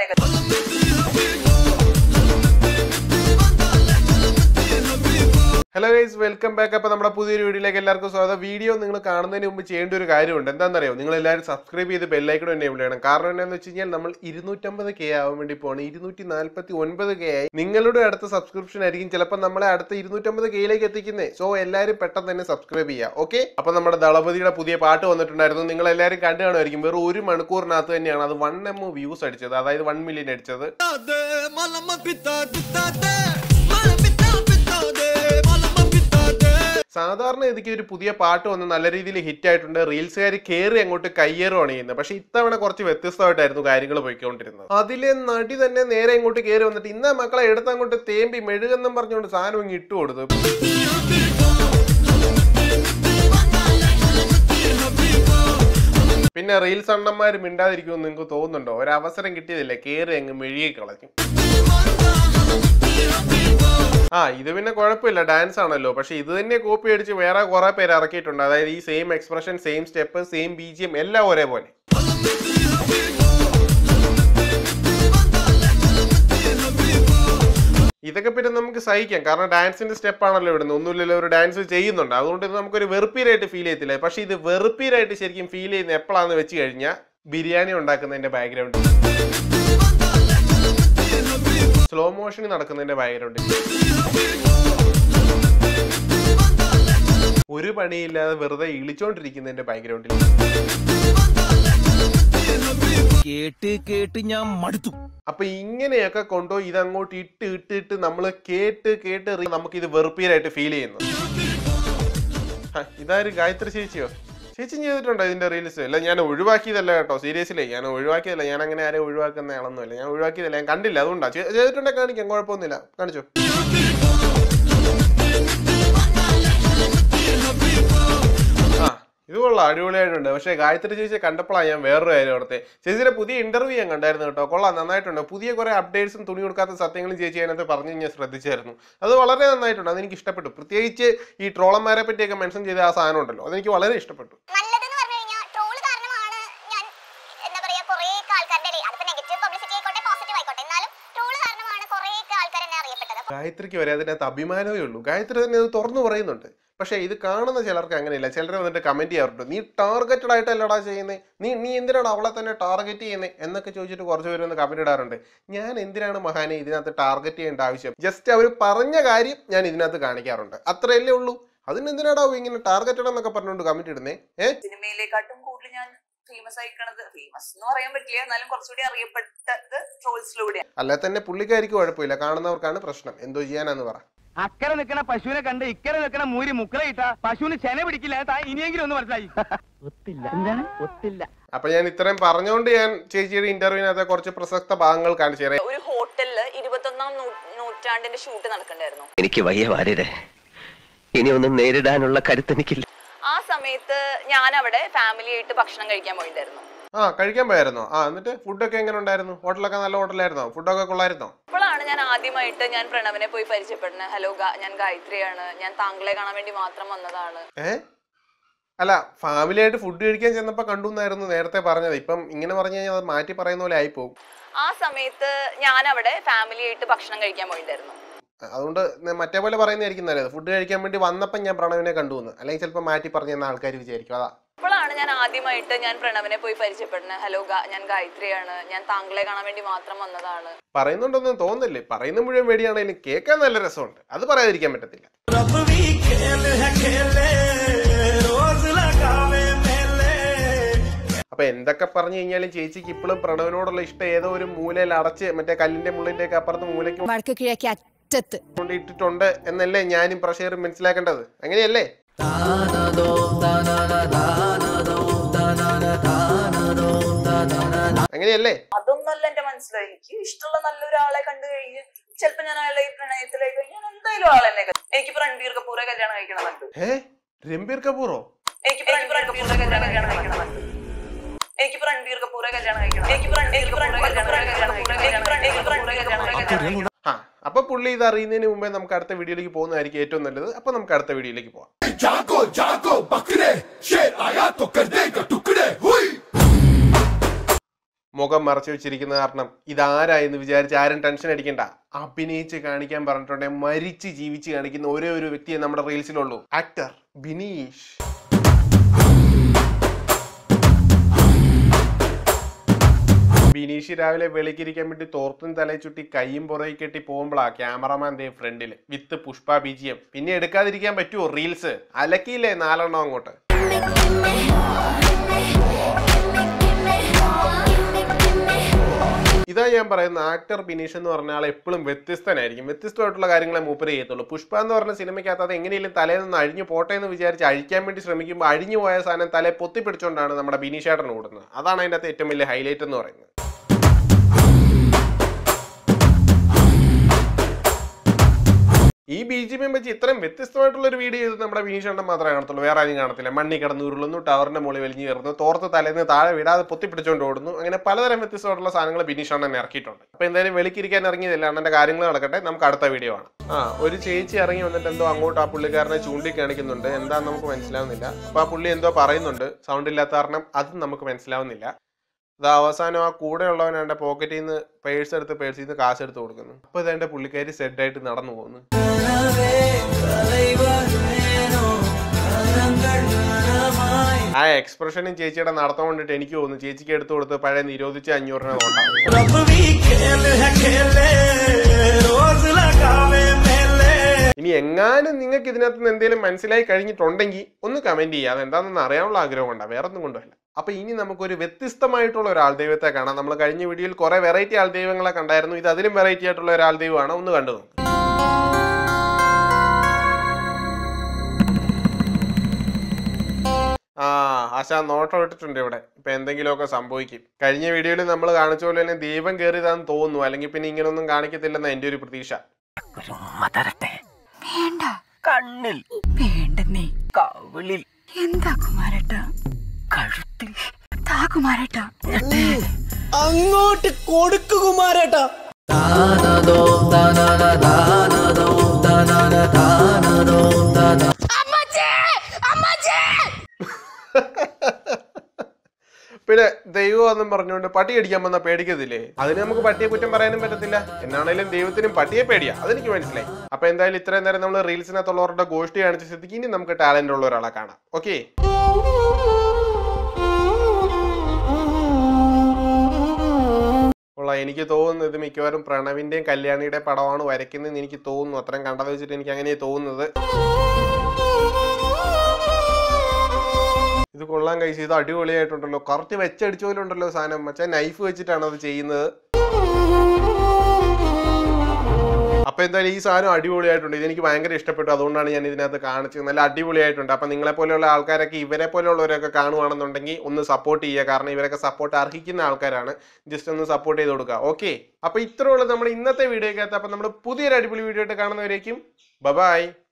Hello guys welcome back അപ്പോൾ നമ്മുടെ പുതിയൊരു വീഡിയോയിലേക്ക് എല്ലാവർക്കും സ്വാഗതം വീഡിയോ നിങ്ങൾ കാണുന്നതിന് മുമ്പ് ചെയ്യേണ്ട ഒരു കാര്യമുണ്ട് എന്താണെന്നറിയോ നിങ്ങൾ എല്ലാവരും സബ്സ്ക്രൈബ് ചെയ്ത് ബെല്ലൈക്കൺ എനേബിൾ ചെയ്യണം കാരണം എന്താണെന്ന് വെച്ച് കഴിഞ്ഞാൽ നമ്മൾ ഇരുന്നൂറ്റമ്പത് കെ ആവാൻ വേണ്ടി പോകണം ഇരുന്നൂറ്റി നാൽപ്പത്തി ഒൻപത് കെ ആയി നിങ്ങളുടെ അടുത്ത സബ്സ്ക്രിപ്ഷൻ ആയിരിക്കും ചിലപ്പോൾ നമ്മളെ അടുത്ത ഇരുന്നൂറ്റമ്പത് കെയിലേക്ക് എത്തിക്കുന്നത് സോ എല്ലാവരും പെട്ടെന്ന് തന്നെ സബ്സ്ക്രൈബ് ചെയ്യുക ഓക്കെ അപ്പോൾ നമ്മുടെ ദളപതിയുടെ പുതിയ പാട്ട് വന്നിട്ടുണ്ടായിരുന്നു നിങ്ങൾ എല്ലാവരും കണ്ടു കാണുമായിരിക്കും വെറും ഒരു മണിക്കൂറിനകത്ത് തന്നെയാണ് അത് വൺ എം വ്യൂസ് അടിച്ചത് അതായത് വൺ മില്യൺ അടിച്ചത് de malama pita de malama pita pita de malama pita de സാധാരണ ഇതിക്ക് ഒരു പുതിയ പാട്ട് വന്ന് നല്ല രീതിയിൽ ഹിറ്റ് ആയിട്ടുണ്ട് റീൽസുകാർ കയറി അങ്ങോട്ട് കയ്യേറുവാണ് ചെയ്യുന്നത് പക്ഷെ ഇത്തവണ കുറച്ച് വ്യത്യസ്തമായിട്ടായിരുന്നു കാര്യങ്ങൾ പോയിക്കൊണ്ടിരുന്നത് അതിലെ നടി തന്നെ നേരെ ഇങ്ങോട്ട് കയറി വന്നിട്ട് ഇന്ന മക്കളെ എടുത്ത് അങ്ങോട്ട് തേമ്പി മെഴുകെന്നും പറഞ്ഞുകൊണ്ട് സാധനം ഇങ്ങ് ഇട്ട് കൊടുത്തു പിന്നെ റീൽസ് അണ്ണന്മാർ മിണ്ടാതിരിക്കുമെന്ന് നിങ്ങൾക്ക് തോന്നുന്നുണ്ടോ ഒരു അവസരം കിട്ടിയതില്ലേ കയറി അങ്ങ് മെഴുകി കളഞ്ഞു ആ ഇത് പിന്നെ കുഴപ്പമില്ല ഡാൻസ് ആണല്ലോ പക്ഷെ ഇത് തന്നെ കോപ്പി അടിച്ച് വേറെ കുറെ പേര് ഇറക്കിയിട്ടുണ്ട് അതായത് ഈ same expression same step same B G M എല്ലാം ഒരേപോലെ ഇതൊക്കെ പിന്നെ നമുക്ക് സഹിക്കാം കാരണം ഡാൻസിന്റെ സ്റ്റെപ്പ് ആണല്ലോ ഇവിടുന്ന് ഒന്നുമില്ലല്ലോ ഒരു ഡാൻസ് ചെയ്യുന്നുണ്ട് അതുകൊണ്ട് ഇത് നമുക്കൊരു വെറുപ്പീരായിട്ട് ഫീൽ ചെയ്യത്തില്ല പക്ഷെ ഇത് വെറുപ്പീരായിട്ട് ശരിക്കും ഫീൽ ചെയ്യുന്ന എപ്പോഴാന്ന് വെച്ച് കഴിഞ്ഞാൽ ബിരിയാണി ഉണ്ടാക്കുന്നതിന്റെ ബാക്ക്ഗ്രൗണ്ട് സ്ലോ മോഷനിൽ നടക്കുന്നതിന്റെ ബാക്ക്ഗ്രൗണ്ട് ഒരു പണിയില്ലാതെ വെറുതെ ഇളിച്ചോണ്ടിരിക്കുന്നതിന്റെ ബാക്ക്ഗ്രൗണ്ടിൽ കേട്ട് കേട്ട് ഞാൻ മടുത്തു അപ്പൊ ഇങ്ങനെയൊക്കെ കൊണ്ടോ ഇതങ്ങോട്ട് ഇട്ട് ഇട്ട് ഇട്ട് നമ്മൾ കേട്ട് കേട്ട് റി- നമുക്കിത് വെറുപ്പീരായിട്ട് ഫീൽ ചെയ്യുന്നു ഹ, ഇതാര് ഗായത്രി ചേച്ചിയോ ചേച്ചി ചെയ്തിട്ടുണ്ടോ ഇതിന്റെ റീൽസ് അല്ല ഞാൻ ഒഴിവാക്കിയതല്ല കേട്ടോ സീരിയസ്ലി ഞാൻ ഒഴിവാക്കിയതല്ല ഞാൻ അങ്ങനെ ആരെയും ഒഴിവാക്കുന്ന ആളൊന്നുമല്ല ഞാൻ ഒഴിവാക്കിയതല്ല ഞാൻ കണ്ടില്ല അതുകൊണ്ടാ ചെ- ചെയ്തിട്ടുണ്ടെങ്കിൽ കാണിക്കാം കുഴപ്പമൊന്നുമില്ല കാണിച്ചോ ആ ഇത് കൊള്ളാം അടിപൊളിയായിട്ടുണ്ട് പക്ഷേ ഗായത്രി ചേച്ചിയെ കണ്ടപ്പോഴാണ് ഞാൻ വേറൊരു കാര്യം ഓർത്തെ ചേച്ചിയുടെ പുതിയ ഇന്റർവ്യൂ ഞാൻ കണ്ടായിരുന്നു കേട്ടോ കൊള്ളാം നന്നായിട്ടുണ്ട് പുതിയ കുറെ അപ്ഡേറ്റ്സും തുണി കൊടുക്കാത്ത സത്യങ്ങളും ചേച്ചി അതിനകത്ത് പറഞ്ഞു ഞാൻ ശ്രദ്ധിച്ചായിരുന്നു അത് വളരെ നന്നായിട്ടുണ്ട് അതെനിക്ക് ഇഷ്ടപ്പെട്ടു പ്രത്യേകിച്ച് ഈ ട്രോളന്മാരെ പറ്റിയൊക്കെ മെൻഷൻ ചെയ്ത ആ സാധനം ഉണ്ടല്ലോ അതെനിക്ക് വളരെ ഇഷ്ടപ്പെട്ടു നല്ലതെന്ന് പറഞ്ഞു കഴിഞ്ഞാൽ ട്രോള് കാരണമാണ് ഞാൻ എന്താ പറയാ കുറേ ആൾക്കാരുടെ ഇടയിൽ അതിപ്പോ നെഗറ്റീവ് പബ്ലിസിറ്റി ആയിക്കോട്ടെ പോസിറ്റീവ് ആയിക്കോട്ടെ എന്നാലും ട്രോള് കാരണമാണ് കുറേ ആൾക്കാർ എന്നെ അറിയപ്പെട്ടത് ഗായത്രിക്ക് വരെ അതിനകത്ത് അഭിമാനമേ ഉള്ളൂ ഗായത്രി തന്നെ ഇത് തുറന്നു പറയുന്നുണ്ട് പക്ഷേ ഇത് കാണുന്ന ചിലർക്ക് അങ്ങനെയില്ല ചിലർ വന്നിട്ട് കമന്റ് ചെയ്യാറുണ്ട് നീ ടാർഗറ്റഡ് ആയിട്ടല്ലടാ ചെയ്യുന്നത് നീ നീ എന്തിനാണ് അവളെ തന്നെ ടാർഗറ്റ് ചെയ്യുന്നത് എന്നൊക്കെ ചോദിച്ചിട്ട് കുറച്ച് പേര് വന്ന് കമന്റ് ഇടാറുണ്ട് ഞാൻ എന്തിനാണ് മഹാനെ ഇതിനകത്ത് ടാർഗറ്റ് ചെയ്യേണ്ട ആവശ്യം ജസ്റ്റ് അവർ പറഞ്ഞ കാര്യം ഞാൻ ഇതിനകത്ത് കാണിക്കാറുണ്ട് അത്രയല്ലേ ഉള്ളൂ അതിനെന്തിനാടാ ഇങ്ങനെ ടാർഗറ്റഡ് എന്നൊക്കെ പറഞ്ഞുകൊണ്ട് കമന്റ് ഇടുന്നേ ഏ സിനിമയിലേക്കാട്ടും കൂടുതൽ ഞാൻ ഫേമസ് ആയിക്കണത് ഫേമസ് എന്ന് പറയാൻ പറ്റില്ല എന്നാലും കുറച്ചുകൂടി അറിയപ്പെട്ടത് ട്രോൾസിലൂടെയാണ് അല്ലെ തന്നെ പുള്ളിക്കാരിക്ക് കുഴപ്പമില്ല കാണുന്നവർക്കാണ് പ്രശ്നം എന്തോ ചെയ്യാനാന്ന് പറ അക്കരെ നിൽക്കണ പശുവിനെ കണ്ട് ഇക്കരെ നിൽക്കണ മൂരി മുക്കറ ഇട്ട പശുവിന് ചെന പിടിക്കില്ല താ ഇനിയെങ്കിലും ഒന്ന് മനസ്സിലായി ഒത്തില്ല എന്താണ് ഒത്തില്ല അപ്പൊ ഞാൻ ഇത്രയും പറഞ്ഞുകൊണ്ട് ഞാൻ ചേച്ചിയുടെ ഇന്റർവ്യൂവിനകത്തെ കുറച്ച് പ്രസക്ത ഭാഗങ്ങൾ കാണിച്ചു തരാം ഒരു ഹോട്ടലില് ഇരുപത്തൊന്നാം നൂ- നൂറ്റാണ്ടിന്റെ ഷൂട്ട് നടക്കണ്ടായിരുന്നു എനിക്ക് വയ്യ വാര്യരെ ഇനി ഒന്നും നേരിടാനുള്ള കരുത്തെനിക്കില്ല ആ സമയത്ത് ഞാൻ അവിടെ ഫാമിലി ആയിട്ട് ഭക്ഷണം കഴിക്കാൻ പോയിട്ടുണ്ടായിരുന്നു ആ കഴിക്കാൻ പോയായിരുന്നോ ആ എന്നിട്ട് ഫുഡൊക്കെ എങ്ങനെ ഉണ്ടായിരുന്നു ഹോട്ടലൊക്കെ നല്ല ഹോട്ടലായിരുന്നോ ഫുഡൊക്കെ കൊള്ളായിരുന്നോ അപ്പോഴാണ് ഞാൻ ആദ്യമായിട്ട് ഞാൻ പ്രണവിനെ പോയി പരിചയപ്പെടുന്നത് ഹലോ ഗാ- ഞാൻ ഗായത്രിയാണ് ഞാൻ താങ്കളെ കാണാൻ വേണ്ടി മാത്രം വന്നതാണ് ഏ അല്ല ഫാമിലി ആയിട്ട് ഫുഡ് കഴിക്കാൻ ചെന്നപ്പോ കണ്ടു എന്നായിരുന്നു നേരത്തെ പറഞ്ഞത് ഇപ്പം ഇങ്ങനെ പറഞ്ഞു കഴിഞ്ഞാൽ അത് മാറ്റി പറയുന്ന പോലെ ആയിപ്പോവും ആ സമയത്ത് ഞാൻ അവിടെ ഫാമിലി ആയിട്ട് ഭക്ഷണം കഴിക്കാൻ പോയിട്ടുണ്ടായിരുന്നു അതുകൊണ്ട് ന- മറ്റേ പോലെ പറയുന്നതായിരിക്കും നല്ലത് ഫുഡ് കഴിക്കാൻ വേണ്ടി വന്നപ്പം ഞാൻ പ്രണവിനെ കണ്ടു എന്ന് അല്ലെങ്കിൽ ചിലപ്പോൾ മാറ്റി പറഞ്ഞെന്ന ആൾക്കാർ വിചാരിക്കും അതാ അപ്പോഴാണ് ഞാൻ ആദ്യമായിട്ട് ഞാൻ പ്രണവിനെ പോയി പരിചയപ്പെടുന്നത് ഹലോ ഗാ- ഞാൻ ഗായത്രിയാണ് ഞാൻ താങ്കളെ കാണാൻ വേണ്ടി മാത്രം വന്നതാണ് പറയുന്നുണ്ടൊന്നും തോന്നുന്നില്ലേ പറയുന്ന മുഴുവൻ വേടിയാണെങ്കിലും കേൾക്കാൻ നല്ല രസമുണ്ട് അത് പറയാതിരിക്കാൻ പറ്റത്തില്ല रब भी खेल है खेले रोज लगावे मेले അപ്പൊ എന്തൊക്കെ പറഞ്ഞു കഴിഞ്ഞാലും ചേച്ചിക്ക് ഇപ്പോഴും പ്രണവിനോടുള്ള ഇഷ്ടം ഏതോ ഒരു മൂലയിൽ അടച്ച് മറ്റേ കല്ലിന്റെ മുള്ളിന്റെ ഒക്കെ അപ്പുറത്ത് മൂലയ്ക്ക് വടക്ക് കിഴക്കേ അറ്റത്ത് കൊണ്ട് ഇട്ടിട്ടുണ്ട് എന്നല്ലേ ഞാനും പ്രഷറും മനസ്സിലാക്കേണ്ടത് അങ്ങനെയല്ലേ അങ്ങനെയല്ലേ അതൊന്നല്ല എന്റെ മനസ്സിലായി എനിക്ക് ഇഷ്ടമുള്ള നല്ലൊരാളെ കണ്ടു കഴിഞ്ഞ് ചിലപ്പോ ഞാൻ അയാളെ ഈ പ്രണയത്തിലേക്ക് ഞാൻ എന്തായാലും ആളെ എന്നെ കണ്ടു. എനിക്കിപ്പോ രൺബീർ കപൂറെ കല്യാണം കഴിക്കണമെന്നുണ്ട് ഏ രംബീർ കപൂറോ എനിക്കിപ്പോ രൺബീർ കപൂറെ കല്യാണം കഴിക്കണമെന്നുണ്ട് എനിക്കിപ്പോ രൺബീർ കപൂറെ കല്യാണം കഴിക്കണം എനിക്കിപ്പോ രൺബീർ കപൂറെ കല്യാണം കഴിക്കണം എനിക്കിപ്പോ രൺബീർ കപൂറെ കല്യാണം കഴിക്കണം ആ അപ്പൊ പുള്ളി ഇത് അറിയുന്നതിന് മുമ്പേ നമുക്ക് അടുത്ത വീഡിയോയിലേക്ക് പോകുന്നതായിരിക്കും ഏറ്റവും നല്ലത് അപ്പൊ നമുക്ക് അടുത്ത വീഡിയോയിലേക്ക് പോവാം जागो जागो बकरे शेर आया तो कर देगा टुकड़े हुई മുഖം മറച്ചു വെച്ചിരിക്കുന്ന കാരണം ഇതാരാ എന്ന് വിചാരിച്ച് ആരും ടെൻഷൻ അടിക്കണ്ട അഭിനയിച്ച് കാണിക്കാൻ പറഞ്ഞിട്ടുണ്ടെങ്കിൽ മരിച്ച് ജീവിച്ച് കാണിക്കുന്ന ഒരേ ഒരു വ്യക്തിയെ നമ്മുടെ റീൽസിലുള്ളൂ ആക്ടർ ബിനീഷ് ബിനീഷ് രാവിലെ വെളിക്കിരിക്കാൻ വേണ്ടി തോർത്തും തലയിൽ ചുറ്റി കൈയും പുറകെ കെട്ടി പോകുമ്പോഴാ ക്യാമറമാൻ ദേ ഫ്രണ്ടിൽ വിത്ത് പുഷ്പ ബിജിയം പിന്നെ എടുക്കാതിരിക്കാൻ പറ്റുമോ റീൽസ് അലക്കിയില്ലേ നാലെണ്ണം അങ്ങോട്ട് ഇതാ ഞാൻ പറയുന്ന ആക്ടർ ബിനീഷ് എന്ന് പറഞ്ഞ ആൾ എപ്പോഴും വ്യത്യസ്തനായിരിക്കും വ്യത്യസ്തമായിട്ടുള്ള കാര്യങ്ങളെ മൂപ്പര് ചെയ്യത്തുള്ളൂ പുഷ്പ എന്ന് പറഞ്ഞ സിനിമയ്ക്കകത്ത് അത് എങ്ങനെയും തലയിൽ നിന്ന് അഴിഞ്ഞു പോട്ടെ എന്ന് വിചാരിച്ച് അഴിക്കാൻ വേണ്ടി ശ്രമിക്കുമ്പോൾ അഴിഞ്ഞു പോയ സാധനം തലയെ പൊത്തിപ്പിടിച്ചുകൊണ്ടാണ് നമ്മുടെ ബിനീഷ് ഏട്ടൻ ഓടുന്നത് അതാണ് അതിൻ്റെ അകത്ത് ഏറ്റവും വലിയ ഹൈലൈറ്റ് എന്ന് പറയുന്നത് ഈ ബി ജി എം വെച്ച് ഇത്രയും വ്യത്യസ്തമായിട്ടുള്ള ഒരു വീഡിയോ ചെയ്ത് നമ്മുടെ ബിനീഷ് ഏട്ടൻ മാത്രമേ കാണത്തുള്ളൂ വേറെ ആരും കാണത്തില്ല മണ്ണി കിടന്ന് ഉരുളുന്നു ടവറിന്റെ മുകളിൽ വലിഞ്ഞു കയറുന്നു തോർത്ത് തലേന്ന് താഴെ വിടാതെ പൊത്തിപ്പിടിച്ചുകൊണ്ട് ഓടുന്നു അങ്ങനെ പലതരം വ്യത്യസ്തമായിട്ടുള്ള സാധനങ്ങൾ ബിനീഷ് അണ്ണൻ ഇറക്കിയിട്ടുണ്ട് അപ്പൊ എന്തായാലും വെളിക്കിരിക്കാൻ ഇറങ്ങിയതല്ല അണ്ണന്റെ കാര്യങ്ങൾ നടക്കട്ടെ നമുക്ക് അടുത്ത വീഡിയോ ആണ് ആ ഒരു ചേച്ചി ഇറങ്ങി വന്നിട്ട് എന്തോ അങ്ങോട്ട് ആ പുള്ളിക്കാരനെ ചൂണ്ടിക്കാണിക്കുന്നുണ്ട് എന്താന്ന് നമുക്ക് മനസ്സിലാവുന്നില്ല അപ്പൊ ആ പുള്ളി എന്തോ പറയുന്നുണ്ട് സൗണ്ട് ഇല്ലാത്ത കാരണം അതും നമുക്ക് മനസ്സിലാവുന്നില്ല അത് അവസാനം ആ കൂടെ ഉള്ളവൻ എന്റെ പോക്കറ്റിൽ നിന്ന് പേഴ്സ് എടുത്ത് പേഴ്സിൽ നിന്ന് കാശ് എടുത്ത് കൊടുക്കുന്നു അപ്പൊ ഇതെന്റെ പുള്ളിക്കാരി സെഡ് ആയിട്ട് നടന്നു പോകുന്നു ആ എക്സ്പ്രഷനും ചേച്ചിയുടെ നടത്തം കൊണ്ടിട്ട് എനിക്ക് തോന്നുന്നു ചേച്ചിക്ക് എടുത്തു കൊടുത്ത് പഴയ നിരോധിച്ച അഞ്ഞൂറിനെ നോട്ടാണ് रब भी खेल है खेले रोज लगावे मेले ഇനി എങ്ങാനും നിങ്ങൾക്ക് ഇതിനകത്ത് നിന്ന് എന്തെങ്കിലും മനസ്സിലായി കഴിഞ്ഞിട്ടുണ്ടെങ്കിൽ ഒന്ന് കമന്റ് ചെയ്യുക അതെന്താണെന്ന് അറിയാനുള്ള ആഗ്രഹം കൊണ്ടാണ് വേറെ ഒന്നും കൊണ്ടുമല്ല അപ്പൊ ഇനി നമുക്കൊരു വ്യത്യസ്തമായിട്ടുള്ള ഒരു ആൾദൈവത്തെ കാണാം നമ്മൾ കഴിഞ്ഞ വീഡിയോയിൽ കുറെ വെറൈറ്റി ആൾദൈവങ്ങളെ കണ്ടായിരുന്നു ഇത് അതിലും വെറൈറ്റി ആയിട്ടുള്ള ഒരു ആൾദൈവമാണ് ഒന്ന് കണ്ടു നോക്ക് ആ ആശാ നോട്ടം ഇട്ടിട്ടുണ്ട് ഇവിടെ ഇപ്പൊ എന്തെങ്കിലുമൊക്കെ സംഭവിക്കും കഴിഞ്ഞ വീഡിയോയിൽ നമ്മൾ കാണിച്ച പോലെ തന്നെ ദൈവം കയറിയതാന്ന് തോന്നുന്നു അല്ലെങ്കിൽ പിന്നെ ഇങ്ങനൊന്നും കാണിക്കത്തില്ലെന്ന എന്റെ ഒരു പ്രതീക്ഷ വേണ്ട കണ്ണിൽ വേണ്ടെന്നേ കവിളിൽ എന്താ കുമാരട്ട കഴുത്തിൽ താ കുമാരട്ട അങ്ങോട്ട് കൊടുക്കു കുമാരേട്ടാ പിന്നെ ദൈവം എന്നും പറഞ്ഞുകൊണ്ട് പട്ടി അടിക്കാൻ വന്ന പേടിക്കത്തില്ലേ അതിന് നമുക്ക് പട്ടിയെ കുറ്റം പറയാനും പറ്റത്തില്ല എന്നാണേലും ദൈവത്തിനും പട്ടിയെ പേടിയാ അതെനിക്ക് മനസ്സിലായി അപ്പൊ എന്തായാലും ഇത്രയും നേരം നമ്മൾ റീൽസിനകത്തുള്ളവരുടെ ഗോഷ്ടി കാണിച്ച സ്ഥിതിക്ക് ഇനി നമുക്ക് ടാലന്റ് ഉള്ള ഒരാളെ കാണാം ഓക്കെ ഉള്ള എനിക്ക് തോന്നുന്നത് ഇത് മിക്കവാറും പ്രണവിന്റെയും കല്യാണിയുടെ പടമാണ് വരയ്ക്കുന്നതെന്ന് എനിക്ക് തോന്നുന്നു അത്രയും കണ്ടത് വെച്ചിട്ട് എനിക്ക് അങ്ങനെ തോന്നുന്നത് ഇത് കൊള്ളാൻ കഴിച്ചു ഇത് അടിപൊളിയായിട്ടുണ്ടല്ലോ കറക്റ്റ് വെച്ചടിച്ച പോലെ ഉണ്ടല്ലോ സാധനം മച്ചാൻ നൈഫ് വെച്ചിട്ടാണ് അത് ചെയ്യുന്നത് അപ്പൊ എന്തായാലും ഈ സാധനം അടിപൊളിയായിട്ടുണ്ട് ഇതെനിക്ക് ഭയങ്കര ഇഷ്ടപ്പെട്ടു അതുകൊണ്ടാണ് ഞാൻ ഇതിനകത്ത് കാണിച്ചത് നല്ല അടിപൊളിയായിട്ടുണ്ട് അപ്പൊ നിങ്ങളെ പോലെയുള്ള ആൾക്കാരൊക്കെ ഇവരെ പോലെയുള്ളവരൊക്കെ കാണുവാണെന്നുണ്ടെങ്കിൽ ഒന്ന് സപ്പോർട്ട് ചെയ്യുക കാരണം ഇവരൊക്കെ സപ്പോർട്ട് അർഹിക്കുന്ന ആൾക്കാരാണ് ജസ്റ്റ് ഒന്ന് സപ്പോർട്ട് ചെയ്ത് കൊടുക്കുക ഓക്കെ അപ്പൊ ഇത്രയുള്ള നമ്മുടെ ഇന്നത്തെ വീഡിയോക്കകത്ത് അപ്പൊ നമ്മൾ പുതിയൊരു അടിപൊളി വീഡിയോ ആയിട്ട് കാണുന്നവരേക്കും ബൈ